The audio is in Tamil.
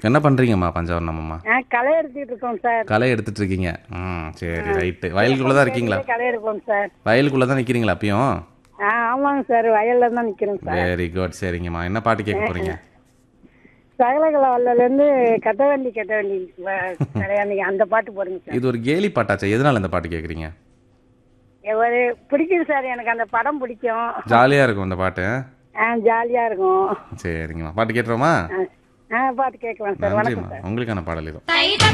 என்ன பண்ணுறீங்கம்மா பஞ்சவர்ணம் அம்மா ஆ களை எடுத்துட்டு இருக்கோம் சார் களை எடுத்துட்டு இருக்கீங்க ம் சரி ரைட்டு வயலுக்குள்ளே தான் இருக்கீங்களா களை எடுப்போம் சார் வயலுக்குள்ளே தான் நிற்கிறீங்களா அப்பயும் ஆ ஆமாங்க சார் வயல்ல தான் நிக்கிறோம் சார் வெரி குட் சரிங்கம்மா என்ன பாட்டு கேட்க போகிறீங்க சகலகல வல்லலேருந்து கட்டவண்டி கட்டவண்டி கிடையாது அந்த பாட்டு போடுங்க சார் இது ஒரு கேலி பாட்டாச்சா எதனால இந்த பாட்டு கேட்குறீங்க ஒரு பிடிக்குது சார் எனக்கு அந்த படம் பிடிக்கும் ஜாலியாக இருக்கும் இந்த பாட்டு ஆ ஜாலியா இருக்கும் சரிங்கம்மா பாட்டு கேட்டுருவோமா ஆ, ஆ பாட்டு கேட்கலாம் சார் வணக்கம் நன்றிம்மா உங்களுக்கான பாடல் இதோ தைத